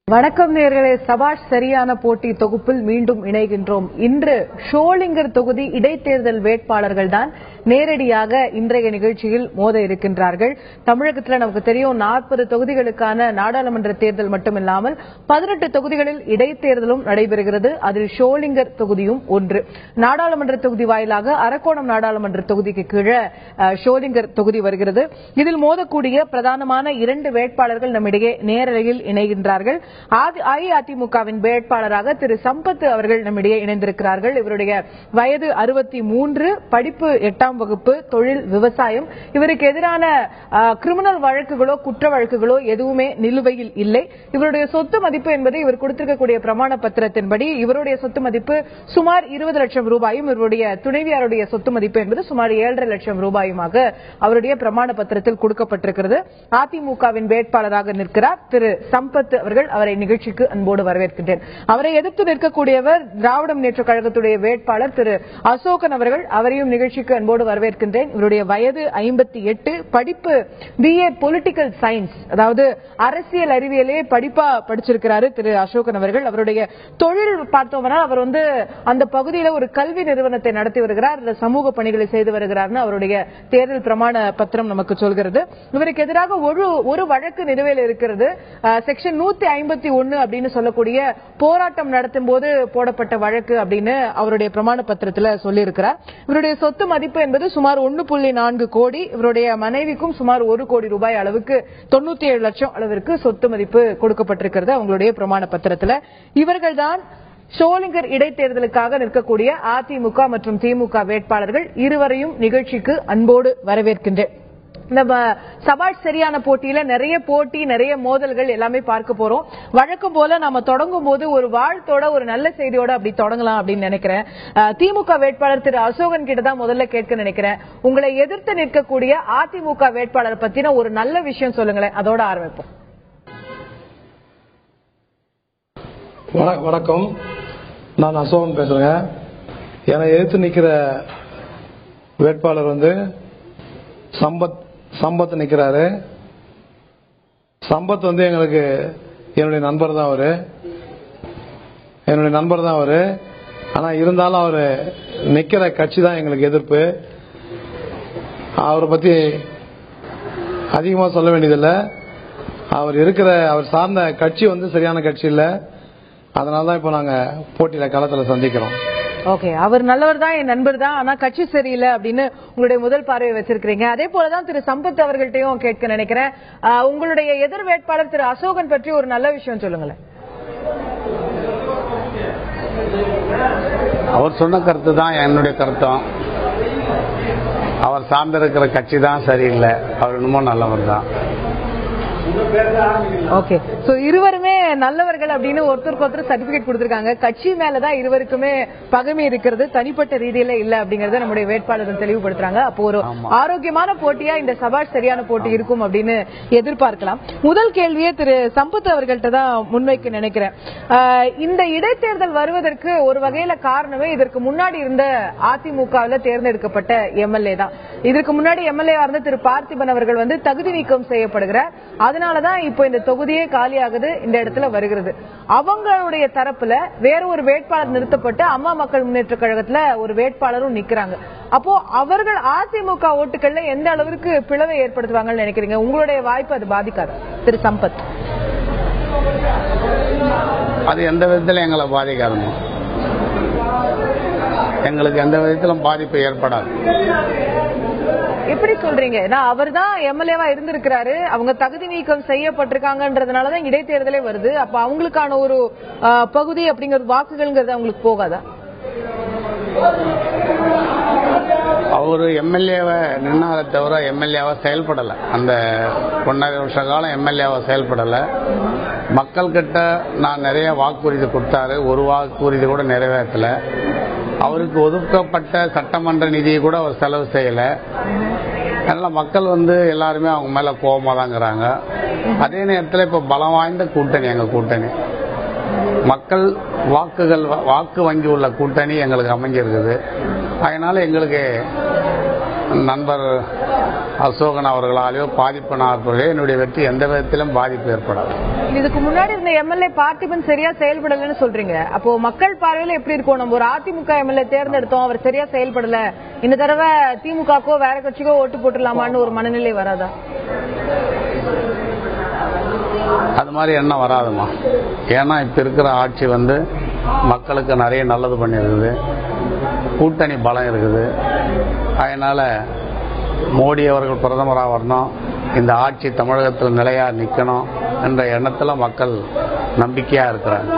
வணக்கம் நேர்களே சபாஷ் சரியான போட்டி தொகுப்பில் மீண்டும் இணைகின்றோம் இன்று ஷோலிங்கர் தொகுதி இடைத்தேர்தல் வேட்பாளர்கள் தான் நேரடியாக இன்றைய நிகழ்ச்சியில் மோத இருக்கின்றார்கள் தமிழகத்துல நமக்கு தெரியும் நாற்பது தொகுதிகளுக்கான நாடாளுமன்ற தேர்தல் மட்டுமில்லாமல் பதினெட்டு தொகுதிகளில் இடைத்தேர்தலும் நடைபெறுகிறது அதில் ஷோலிங்கர் தொகுதியும் ஒன்று நாடாளுமன்ற தொகுதி வாயிலாக அரக்கோணம் நாடாளுமன்ற தொகுதிக்கு கீழே அஹ், ஷோலிங்கர் தொகுதி வருகிறது இதில் மோதக்கூடிய பிரதானமான இரண்டு வேட்பாளர்கள் நம்மிடையே நேரலையில் இணைகின்றார்கள் ஆதி- அஇஅதிமுகவின் வேட்பாளராக திரு சம்பத் அவர்கள் நம்மிடையே இணைந்திருக்கிறார்கள் இவருடைய வயது அறுபத்தி மூன்று படிப்பு எட்டாம் வகுப்பு தொழில் விவசாயம் இவருக்கு எதிரான அஹ், கிரிமினல் வழக்குகளோ குற்ற வழக்குகளோ எதுவுமே நிலுவையில் இல்லை இவருடைய சொத்து மதிப்பு என்பது இவர் கொடுத்திருக்கக்கூடிய பிரமாண பத்திரத்தின்படி இவருடைய சொத்து மதிப்பு சுமார் இருபது லட்சம் ரூபாயும் இவருடைய துணைவியாருடைய சொத்து மதிப்பு என்பது சுமார் ஏழரை லட்சம் ரூபாயுமாக அவருடைய பிரமாண பத்திரத்தில் கொடுக்கப்பட்டிருக்கிறது அதிமுகவின் வேட்பாளராக நிற்கிறார் திரு சம்பத் அவர்கள் அவரை நிகழ்ச்சிக்கு அன்போடு வரவேற்கின்றேன் அவரை எதிர்த்து நிற்கக்கூடியவர் திராவிட முன்னேற்ற கழகத்துடைய வேட்பாளர் திரு அசோகன் அவர்கள் அவரையும் நிகழ்ச்சிக்கு அன்போடு வரவேற்கின்றேன் இவருடைய வயது ஐம்பத்தி எட்டு படிப்பு பிஏ பொலிட்டிக்கல் சயின்ஸ் அதாவது அரசியல் அறிவியலே படிப்பா படிச்சிருக்கிறாரு திரு அசோகன் அவர்கள் அவருடைய தொழில் பார்த்தோம்னா அவர் வந்து அந்த பகுதியில ஒரு கல்வி நிறுவனத்தை நடத்தி வருகிறார் அதுல சமூக பணிகளை செய்து வருகிறார்னு அவருடைய தேர்தல் பிரமாண பத்திரம் நமக்கு சொல்கிறது இவருக்கு எதிராக ஒரு ஒரு வழக்கு நிலுவையில் இருக்கிறது செக்ஷன் நூத்தி ஐம்பத்தி ஒன்னு அப்படின்னு சொல்லக்கூடிய போராட்டம் நடத்தும் போது போடப்பட்ட வழக்கு அப்படின்னு அவருடைய பிரமாண பத்திரத்துல சொல்லியிருக்கிறார் இவருடைய சொத்து மதிப்பு என்பது சுமார் ஒன்னு புள்ளி நான்கு கோடி இவருடைய மனைவிக்கும் சுமார் ஒரு கோடி ரூபாய் அளவுக்கு தொண்ணூத்தி ஏழு லட்சம் அளவிற்கு சொத்து மதிப்பு கொடுக்கப்பட்டிருக்கிறது அவங்களுடைய பிரமாண பத்திரத்துல இவர்கள்தான் ஷோலிங்கர் இடைத்தேர்தலுக்காக நிற்கக்கூடிய அதிமுக மற்றும் திமுக வேட்பாளர்கள் இருவரையும் நிகழ்ச்சிக்கு அன்போடு வரவேற்கின்றேன் நம்ம சபாஷ் சரியான போட்டியில நிறைய போட்டி நிறைய மோதல்கள் எல்லாமே பார்க்க போறோம் வழக்கம் போல நாம தொடங்கும் போது ஒரு வாழ்த்தோட ஒரு நல்ல செய்தியோட அப்படி தொடங்கலாம் அப்படின்னு நினைக்கிறேன் அஹ், திமுக வேட்பாளர் திரு அசோகன் கிட்ட தான் முதல்ல கேட்க நினைக்கிறேன் உங்களை எதிர்த்து நிற்கக்கூடிய அதிமுக வேட்பாளர் பத்தின ஒரு நல்ல விஷயம் சொல்லுங்களேன் அதோட ஆரம்பிப்போம் வண- வணக்கம் நான் அசோகன் பேசுறேங்க என்னை எதிர்த்து நிக்கிற வேட்பாளர் வந்து சம்பத் சம்பத் நிக்கிறாரு சம்பத் வந்து எங்களுக்கு என்னுடைய நண்பர் தான் அவரு என்னுடைய நண்பர் தான் அவரு ஆனா இருந்தாலும் அவரு நிக்கிற கட்சி தான் எங்களுக்கு எதிர்ப்பு அவரை பத்தி அதிகமா சொல்ல வேண்டியதில்லை அவர் இருக்கிற அவர் சார்ந்த கட்சி வந்து சரியான கட்சி இல்ல அதனால தான் இப்போ நாங்க போட்டியில களத்துல சந்திக்கிறோம் ஓகே அவர் நல்லவர் தான் என் நண்பர் தான் ஆனா கட்சி சரியில்லை அப்படின்னு உங்களுடைய முதல் பார்வையை வச்சிருக்கீங்க அதே போலதான் திரு சம்பத் அவர்கள்ட்டையும் கேட்க நினைக்கிறேன் அஹ், உங்களுடைய எதிர் வேட்பாளர் திரு அசோகன் பற்றி ஒரு நல்ல விஷயம் சொல்லுங்களேன் அவர் சொன்ன கருத்து தான் என்னுடைய கருத்தும் அவர் சார்ந்திருக்கிற கட்சி தான் சரியில்லை அவர் இன்னமும் நல்லவர் தான் ஓகே சோ இருவருமே நல்லவர்கள் அப்படின்னு ஒருத்தருக்கு ஒருத்தர் சர்டிபிகேட் கொடுத்திருக்காங்க கட்சி மேலதான் இருவருக்குமே பகைமை இருக்கிறது தனிப்பட்ட ரீதியில இல்ல அப்படிங்கறத நம்முடைய வேட்பாளர்கள் தெளிவுபடுத்துறாங்க அப்போ ஒரு ஆரோக்கியமான போட்டியா இந்த சபாஷ் சரியான போட்டி இருக்கும் அப்படின்னு எதிர்பார்க்கலாம் முதல் கேள்வியே திரு சம்பத் அவர்கள்ட்ட தான் முன்வைக்க நினைக்கிறேன் ஆஹ், இந்த இடைத்தேர்தல் வருவதற்கு ஒரு வகையில காரணமே இதற்கு முன்னாடி இருந்த அதிமுகவில் தேர்ந்தெடுக்கப்பட்ட எம்எல்ஏ தான் இதற்கு முன்னாடி எம்எல்ஏ இருந்த திரு பார்த்திபன் அவர்கள் வந்து தகுதி நீக்கம் செய்யப்படுகிறார் அதனாலதான் இப்போ இந்த தொகுதியே காலியாகுது இந்த இடத்துல வருகிறது அவங்களுடைய தரப்புல வேற ஒரு வேட்பாளர் நிறுத்தப்பட்டு அம்மா மக்கள் முன்னேற்ற கழகத்துல ஒரு வேட்பாளரும் நிக்கிறாங்க அப்போ அவர்கள் அதிமுக ஓட்டுகள்ல எந்த அளவிற்கு பிளவை ஏற்படுத்துவாங்கன்னு நினைக்கிறீங்க உங்களுடைய வாய்ப்பு அது பாதிக்காது திரு சம்பத் அது எந்த விதத்தில் எங்களை பாதிக்காதுமா எங்களுக்கு எந்த விதத்திலும் பாதிப்பு ஏற்படாது எப்படி சொல்றீங்க ஏன்னா அவர் தான் எம்எல்ஏவா இருந்திருக்கிறாரு அவங்க தகுதி நீக்கம் செய்யப்பட்டிருக்காங்கன்றதுனாலதான் இடைத்தேர்தலே வருது அப்ப அவங்களுக்கான ஒரு ஆஹ், பகுதி அப்படிங்கிற வாக்குகள்ங்கிறது அவங்களுக்கு போகாதா அவர் எம்எல்ஏவை நின்னாரை தவிர எம்எல்ஏவா செயல்படலை அந்த ஒன்றரை வருஷ காலம் எம்எல்ஏவா செயல்படலை மக்கள்கிட்ட நான் நிறைய வாக்குறுதி கொடுத்தாரு ஒரு வாக்குறுதி கூட நிறைவேற்றலை அவருக்கு ஒதுக்கப்பட்ட சட்டமன்ற நிதியை கூட அவர் செலவு செய்யலை அதனால் மக்கள் வந்து எல்லாருமே அவங்க மேலே கோபமாக தாங்கிறாங்க அதே நேரத்தில் இப்போ பலம் வாய்ந்த கூட்டணி எங்கள் கூட்டணி மக்கள் வாக்குகள் வாக்கு வங்கி உள்ள கூட்டணி எங்களுக்கு அமைஞ்சிருக்குது அதனால எங்களுக்கு நண்பர் அசோகன் அவர்களாலேயோ பாதிப்பு நாட்களோ என்னுடைய வெற்றி எந்த விதத்திலும் பாதிப்பு ஏற்படாது இதுக்கு முன்னாடி இருந்த எம்எல்ஏ பார்த்திபன் சரியா செயல்படலன்னு சொல்றீங்க அப்போ மக்கள் பார்வையில எப்படி இருக்கும் நம்ம ஒரு அதிமுக எம்எல்ஏ தேர்ந்தெடுத்தோம் அவர் சரியா செயல்படல இந்த தடவை திமுகக்கோ வேற கட்சிக்கோ ஓட்டு போட்டுடலாமான்னு ஒரு மனநிலை வராதா அது மாதிரி எண்ணம் வராதுமா ஏன்னா இப்ப இருக்கிற ஆட்சி வந்து மக்களுக்கு நிறைய நல்லது பண்ணியிருக்குது கூட்டணி பலம் இருக்குது அதனால மோடி அவர்கள் பிரதமராக வரணும் இந்த ஆட்சி தமிழகத்தில் நிலையா நிற்கணும் என்ற எண்ணத்துல மக்கள் நம்பிக்கையா இருக்கிறாங்க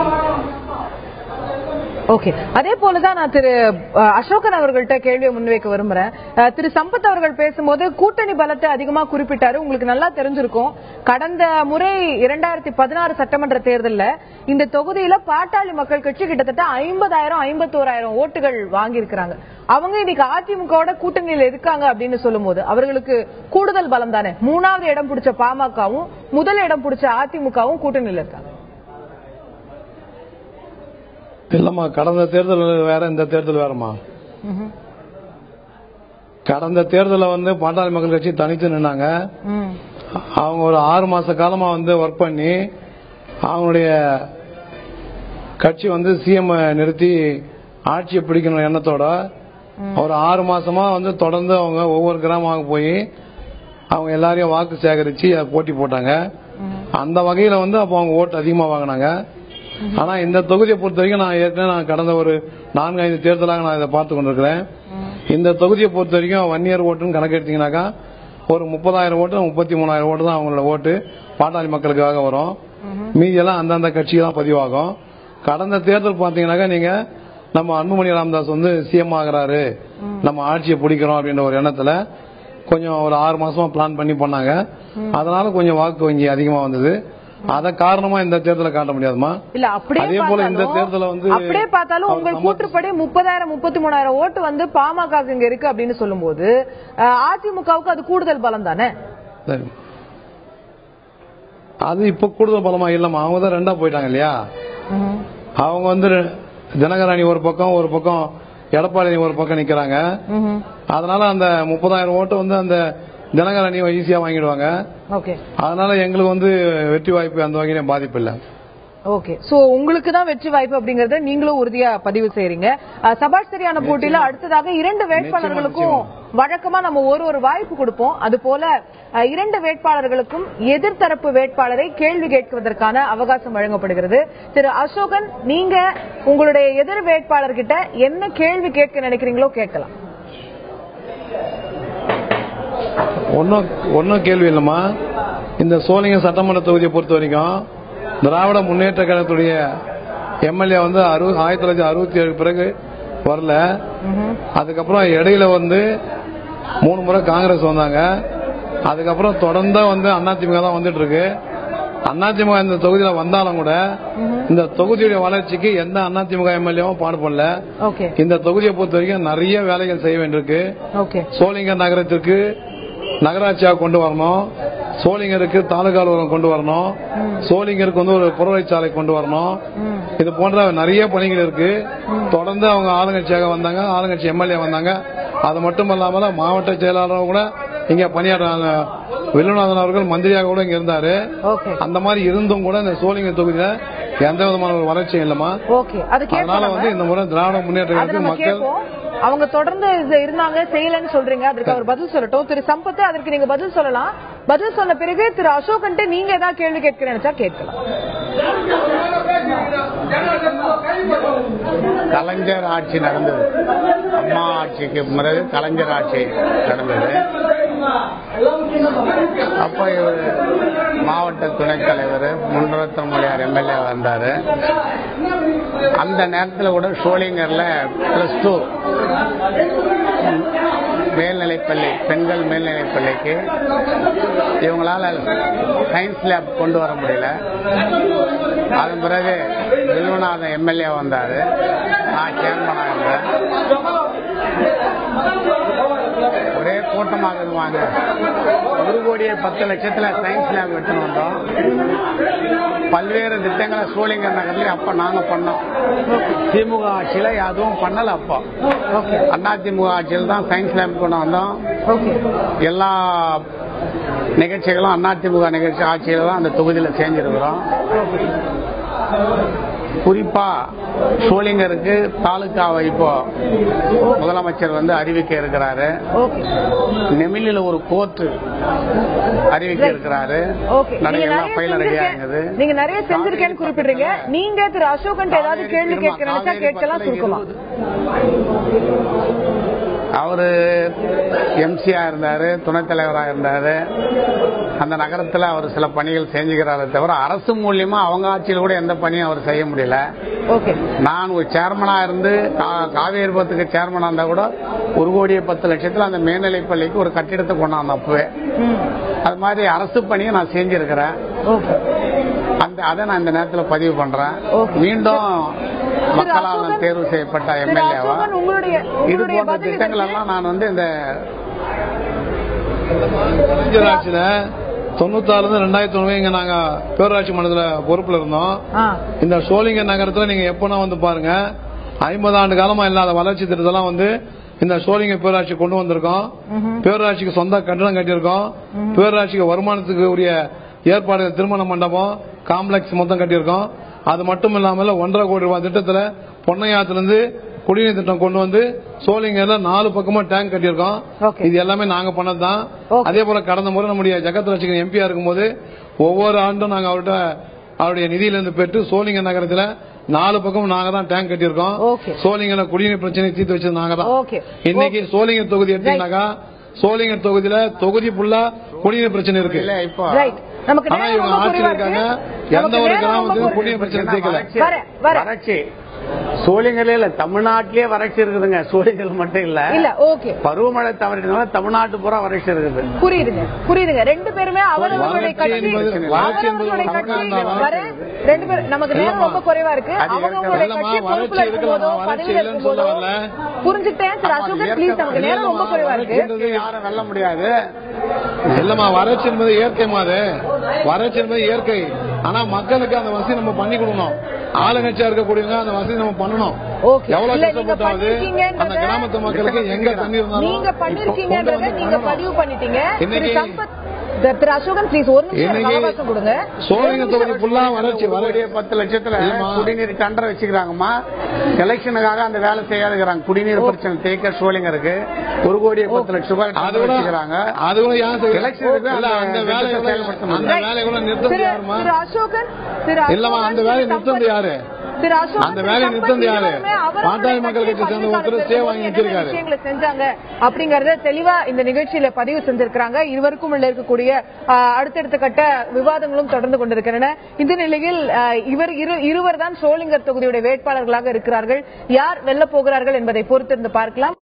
ஓகே அதே போலதான் நான் திரு அஹ், அசோகன் அவர்கள்ட்ட கேள்வியை முன்வைக்க விரும்புறேன் அஹ், திரு சம்பத் அவர்கள் பேசும்போது கூட்டணி பலத்தை அதிகமா குறிப்பிட்டாரு உங்களுக்கு நல்லா தெரிஞ்சிருக்கும் கடந்த முறை இரண்டாயிரத்தி பதினாறு சட்டமன்ற தேர்தல்ல இந்த தொகுதியில பாட்டாளி மக்கள் கட்சி கிட்டத்தட்ட ஐம்பதாயிரம் ஐம்பத்தோராயிரம் ஓட்டுகள் வாங்கியிருக்கிறாங்க அவங்க இன்னைக்கு அதிமுகவோட கூட்டணியில் இருக்காங்க அப்படின்னு சொல்லும்போது அவர்களுக்கு கூடுதல் பலம் தானே மூணாவது இடம் பிடிச்ச பாமகவும் முதல் இடம் பிடிச்ச அதிமுகவும் கூட்டணியில் இருக்காங்க இல்லம்மா கடந்த தேர்தல் வேற இந்த தேர்தல் வேறம்மா ம்ஹும். கடந்த தேர்தலில் வந்து பாட்டாளி மக்கள் கட்சி தனித்து நின்னாங்க ம். அவங்க ஒரு ஆறு மாச காலமா வந்து ஒர்க் பண்ணி அவங்களுடைய கட்சி வந்து சிஎம் நிறுத்தி ஆட்சியை பிடிக்கணும் எண்ணத்தோட ஒரு ஆறு மாசமா வந்து தொடர்ந்து அவங்க ஒவ்வொரு கிராமமாக போய் அவங்க எல்லாரையும் வாக்கு சேகரிச்சு அதை போட்டி போட்டாங்க அந்த வகையில வந்து அப்போ அவங்க ஓட்டு அதிகமா வாங்கினாங்க ஆனா இந்த தொகுதியை பொறுத்த வரைக்கும் நான் ஏற்கனவே நான் கடந்த ஒரு நான்கு ஐந்து தேர்தலாக நான் இதை பார்த்து கொண்டிருக்கிறேன் இந்த தொகுதியை பொறுத்த வரைக்கும் ஒன் இயர் ஓட்டுன்னு கணக்கெடுத்தீங்கன்னாக்கா ஒரு முப்பதாயிரம் ஓட்டு முப்பத்தி மூணாயிரம் ஓட்டு தான் அவங்களோட ஓட்டு பாட்டாளி மக்களுக்காக வரும் மீதியெல்லாம் அந்தந்த கட்சிக்கு தான் பதிவாகும் கடந்த தேர்தல் பாத்தீங்கன்னாக்கா நீங்க நம்ம அன்புமணி ராமதாஸ் வந்து சிஎம் ஆகுறாரு நம்ம ஆட்சியை பிடிக்கிறோம் அப்படின்ற ஒரு எண்ணத்துல கொஞ்சம் ஒரு ஆறு மாசமா பிளான் பண்ணி பண்ணாங்க அதனால கொஞ்சம் வாக்கு வங்கி அதிகமா வந்தது அத காரணமா இந்த தேர்தலை காட்ட முடியாதுமா இல்ல அப்படியே அதே போல இந்த பார்த்தாலும் தேர்தலை வந்து அப்படியே பார்த்தாலும் அவர் உங்கள் சமத்து- கூற்றுப்படி முப்பதாயிரம் முப்பத்தி மூணாயிரம் ஓட்டு வந்து பாமக இங்க இருக்கு அப்படின்னு சொல்லும்போது அஹ், அதிமுகவுக்கு அது கூடுதல் பலம் தானே சரி. அது இப்ப கூடுதல் பலமா இல்லம்மா அவங்க தான் ரெண்டா போயிட்டாங்க இல்லையா அவங்க வந்து ரெ- தினகரன் ஒரு பக்கம் ஒரு பக்கம் எடப்பாடி ஒரு பக்கம் நிக்கிறாங்க அதனால அந்த முப்பதாயிரம் ஓட்டு வந்து அந்த தினகரன் ஈஸியா வாங்கிடுவாங்க ஓகே அதனால எங்களுக்கு வந்து வெற்றி வாய்ப்பு அந்த வகையில பாதிப்பு இல்லை ஓகே சோ உங்களுக்கு தான் வெற்றி வாய்ப்பு அப்படிங்கறத நீங்களும் உறுதியா பதிவு செய்றீங்க அஹ், சபாஷ் சரியான போட்டியில அடுத்ததாக இரண்டு வேட்பாளர்களுக்கும் வழக்கமா நம்ம ஒரு ஒரு வாய்ப்பு கொடுப்போம் அது போல அஹ், இரண்டு வேட்பாளர்களுக்கும் எதிர்த்தரப்பு வேட்பாளரை கேள்வி கேட்பதற்கான அவகாசம் வழங்கப்படுகிறது திரு அசோகன் நீங்க உங்களுடைய எதிர் வேட்பாளர்கிட்ட என்ன கேள்வி கேட்க நினைக்கிறீங்களோ கேட்கலாம் ஒன்னும் ஒன்னும் கேள்வி இல்லம்மா இந்த சோழிங்க சட்டமன்ற தொகுதியை பொறுத்த வரைக்கும் திராவிட முன்னேற்ற கழகத்துடைய எம்எல்ஏ வந்து அறு- ஆயிரத்தி தொள்ளாயிரத்தி அறுபத்தி ஏழு பிறகு வரல அதுக்கப்புறம் இடையில வந்து மூணு முறை காங்கிரஸ் வந்தாங்க அதுக்கப்புறம் தொடர்ந்து வந்து அதிமுக தான் வந்துட்டு இருக்கு அதிமுக இந்த தொகுதியில வந்தாலும் கூட இந்த தொகுதியுடைய வளர்ச்சிக்கு எந்த அதிமுக எம்எல்ஏவும் பாடுபடல ஓகே இந்த தொகுதியை பொறுத்த வரைக்கும் நிறைய வேலைகள் செய்ய வேண்டியிருக்கு ஓகே சோளிங்கர் நகரத்திற்கு நகராட்சியாக கொண்டு வரணும் சோளிங்கருக்கு தாலுகா அலுவலகம் கொண்டு வரணும் சோளிங்கருக்கு வந்து ஒரு புறவழிச்சாலை கொண்டு வரணும் இது போன்ற நிறைய பணிகள் இருக்கு தொடர்ந்து அவங்க ஆளுங்கட்சியாக வந்தாங்க ஆளுங்கட்சி எம்எல்ஏ வந்தாங்க அது மட்டும் இல்லாமல மாவட்ட செயலாளரும் கூட இங்க பணியாற்றாங்க வில்லுநாதன் அவர்கள் மந்திரியாக கூட இங்க இருந்தாரு ஓகே அந்த மாதிரி இருந்தும் கூட இந்த சோளிங்கர் தொகுதியில எந்த விதமான ஒரு வளர்ச்சியும் இல்லமா ஓகே அது அதனால கேட்கலாம் வந்து இந்த முறை திராவிட முன்னேற்ற அது கழகத்துக்கு நம்ம மக்கள் கேட்போம் அவங்க தொடர்ந்து இது இருந்தாங்க செய்யலன்னு சொல்றீங்க அதற்கு அவர் பதில் சொல்லட்டும் திரு சம்பத்து அதற்கு நீங்க பதில் சொல்லலாம் பதில் சொன்ன பிறகு திரு அசோகன்ட்டு நீங்க ஏதாவது கேள்வி கேட்க நினைச்சா கேட்கலாம் கலைஞர் ஆட்சி நடந்தது அம்மா ஆட்சிக்கு பிறகு கலைஞர் ஆட்சி நடந்தது அப்ப இவர் மாவட்ட துணைத் தலைவர் முன்ரத்தன் மொழியார் எம்எல்ஏ வந்தாரு அந்த நேரத்தில் கூட ஷோலிங்கர்ல பிளஸ் டூ மேல்நிலைப்பள்ளி பெண்கள் மேல்நிலைப்பள்ளிக்கு இவங்களால சயின்ஸ் லேப் கொண்டு வர முடியல அதன் பிறகு வில்வநாதன் எம்எல்ஏ வந்தாரு நான் சேர்மனா இருந்தேன் ஒரே கூட்டமாக இருவாங்க ஒரு கோடியே பத்து லட்சத்துல சயின்ஸ் லேப் எடுத்துன்னு வந்தோம் பல்வேறு திட்டங்களை சோழிங்கர் நகர்லயும் அப்ப நாங்க பண்ணோம் திமுக ஆட்சியில அதுவும் பண்ணல அப்போ அண்ணா திமுக ஆட்சியில் தான் சயின்ஸ் லேப் கொண்டு வந்தோம் ஓகே எல்லா நிகழ்ச்சிகளும் அதிமுக நிகழ்ச்சி ஆட்சியில தான் அந்த தொகுதியில செஞ்சிருக்கிறோம் குறிப்பா சோளிங்கருக்கு தாலுகாவை இப்போ முதலமைச்சர் வந்து அறிவிக்க இருக்கிறாரு ஓகே நெமிலில ஒரு கோர்ட்டு அறிவிக்க இருக்கிறாரு ஓகே நீங்க நிறைய நிறைய ஃபைல் ரெடி ஆகுது செஞ்சிருக்கேன் நீங்க நிறைய செஞ்சிருக்கேன்னு குறிப்பிடுறீங்க நீங்க திரு அசோகன் ஏதாவது கேள்வி கேட்க நினைச்சா கேட்கலாம் சுருக்கமா அவரு எம்சியா இருந்தாரு துணைத் தலைவரா இருந்தாரு அந்த நகரத்துல அவர் சில பணிகள் செஞ்சுக்கிறாரே தவிர அரசு மூலியமா அவங்க ஆட்சியில் கூட எந்த பணியும் அவர் செய்ய முடியல ஓகே நான் ஒரு சேர்மனா இருந்து கா- காவேரி பத்துக்கு சேர்மனா இருந்தா கூட ஒரு கோடியே பத்து லட்சத்துல அந்த மேல்நிலைப் பள்ளிக்கு ஒரு கட்டிடத்தை கொண்டாந்தோம் அப்பவே அது மாதிரி அரசு பணியை நான் செஞ்சிருக்கிறேன் ஓகே அந்த அதை நான் இந்த நேரத்தில் பதிவு பண்றேன் Okay. மீண்டும் மக்களால் நான் அசோகன், தேர்வு செய்யப்பட்ட திரு எம்எல்ஏவா அசோகன் உங்களுடைய இது உங்களுடைய போன்ற பதில் திட்டங்கள் இதற்கு- எல்லாம் நான் வந்து இந்த கலைஞர் ஆட்சியில தொண்ணூத்தாறுல இருந்து ரெண்டாயிரத்தி ஒண்ணு இங்க நாங்க பேரூராட்சி மன்றத்துல பொறுப்புல இருந்தோம் ஆ, இந்த சோழிங்க நகரத்துல நீங்க எப்பனா வந்து பாருங்க ஐம்பது ஆண்டு காலமா இல்லாத வளர்ச்சி திட்டத்தெல்லாம் வந்து இந்த சோழிங்க பேரூராட்சி கொண்டு வந்திருக்கோம் பேரூராட்சிக்கு சொந்த கட்டடம் கட்டியிருக்கோம் பேரூராட்சிக்கு வருமானத்துக்கு உரிய ஏற்பாடு திருமண மண்டபம் காம்ப்ளெக்ஸ் மொத்தம் கட்டியிருக்கோம் அது மட்டும் இல்லாமல் ஒன்றரை கோடி ரூபாய் திட்டத்துல பொன்னையாத்திலிருந்து குடிநீர் திட்டம் கொண்டு வந்து சோழிங்கர்ல நாலு பக்கமா டேங்க் கட்டியிருக்கோம் Okay. இது எல்லாமே நாங்க பண்ணதுதான் Okay. அதே போல கடந்த முறை நம்முடைய ஜெகத் ரசிகன் எம்பியா இருக்கும்போது ஒவ்வொரு ஆண்டும் நாங்க அவர்கிட்ட அவருடைய நிதியிலிருந்து பெற்று சோழிங்க நகரத்துல நாலு பக்கம் நாங்க தான் டேங்க் கட்டியிருக்கோம் Okay. சோழிங்கல குடிநீர் பிரச்சனை தீர்த்து வச்சது நாங்க தான் Okay. இன்னைக்கு சோழிங்கர் தொகுதி எடுத்தீங்கன்னாக்கா சோழிங்கர் தொகுதியில தொகுதி ஃபுல்லா குடிநீர் பிரச்சனை இருக்கு இல்ல இப்போ ரைட் நமக்கு ஆனா நேரம் இவங்க ரொம்ப ஆட்சியில் குறைவா இருக்காங்க இருக்கு. எந்த நமக்கு ஒரு நேரம் ரொம்ப கிராமத்துக்கும் குறைவா குடிநீர் பிரச்சனை தீர்க்கல வறட்சி- வரேன், வரேன். வறட்சி சோழிங்கர்ல இல்ல தமிழ்நாட்டிலேயே வறட்சி இருக்குதுங்க சோழிங்கர் மட்டும் இல்ல இல்ல ஓகே பருவமழை தவறினால தமிழ்நாட்டு பூரா வறட்சி இருக்குது புரியுதுங்க புரியுதுங்க ரெண்டு பேருமே அவரவர்களுடைய வறட்சி கட்சி என்பது- வறட்சி என்பது அவரவர்களுடைய ஒரு கட்சி சமூகம் வர ரெண்டு பேரும் நமக்கு நேரம் இல்லம்மா. ரொம்ப குறைவா இருக்கு அது அவங்களுடைய இல்லம்மா, கட்சி வறட்சி பொறுப்புல இருக்கலாம், இருக்கும்போதோ வறட்சி பதவியில இல்லைன்னு இருக்கும்போதோ சொல்ல வரல. புரிஞ்சுட்டேன் திரு அசோகன் ப்ளீஸ் நமக்கு நேரம் ரொம்ப குறைவா இருக்கு இல்லம்மா, யாரும் வெல்ல முடியாது இல்லம்மா வறட்சி என்பது இயற்கை மாது வறட்சி என்பது இயற்கை ஆனா மக்களுக்கு அந்த வசதி நம்ம பண்ணி கொடுக்கணும் ஆளுங்கட்சியா இருக்கக்கூடியவங்க அந்த வசதி நம்ம பண்ணணும் Okay. எவ்வளவு இல்ல, நீங்க கஷ்டப்பட்டாவது பண்ணிருக்கீங்கன்றத- அந்த கிராமத்து மக்களுக்கு எங்க தண்ணி இருந்தாலும் நீங்க கொண்டு பண்ணிருக்கீங்கன்றத வந்து நீங்க பண்ணணும். பதிவு பண்ணிட்டீங்க திரு இன்னைக்கு- சம்பத் திரு- திரு அசோகன் ப்ளீஸ் ஒரு நிமிஷம் எனக்கு இன்னைக்கு அவகாசம் கொடுங்க சோழிங்க தொகுதி ஃபுல்லா வறட்சி ஒரு வறட்சி கோடியே பத்து லட்சத்துல இல்லம்மா. குடிநீர் டண்டர் வச்சுக்கிறாங்கம்மா எலெக்ஷனுக்காக அந்த வேலை செய்யாதுங்கிறாங்க குடிநீர் பிரச்சனை தேய்க்க சோழிங்கருக்கு ஒரு கோடியே பத்து லட்சம் ரூபாய் அது டண்டர் கூட வச்சுக்கிறாங்க அது கூட ஏன் செய்யல? எலெக்ஷனுக்கு இல்ல, அந்த அந்த வேலையை திட்டத்தை கூட- செயல்படுத்தணும். அந்த வேலையை கூட நிறுத்தம் திரு யாருமா திரு அசோகன் திரு இல்லம்மா, அசோகன், அந்த திரு வேலையை சம்பத், நிறுத்தது யாரு? திரு அசோகன், அந்த திரு வேலையை சம்பத் நிறுத்தது யாரு? இருவருமே அவரவருடைய பாட்டாளி மக்கள் கட்சி சேர்ந்த பள்ளி ஒருத்தர் காலத்துல சேவை வாங்கி என்னென்ன வச்சிருக்காரு. விஷயங்களை செஞ்சாங்க அப்படிங்கறத தெளிவா இந்த நிகழ்ச்சியில பதிவு செஞ்சிருக்காங்க இருவருக்கும் உள்ள இருக்கக்கூடிய ஆ, அடுத்தடுத்த கட்ட விவாதங்களும் தொடர்ந்து கொண்டிருக்கின்றன இந்த நிலையில் ஆ, இவர் இரு இருவர் தான் சோளிங்கர் தொகுதியுடைய வேட்பாளர்களாக இருக்கிறார்கள் யார் வெல்ல போகிறார்கள் என்பதை பொறுத்திருந்து பார்க்கலாம்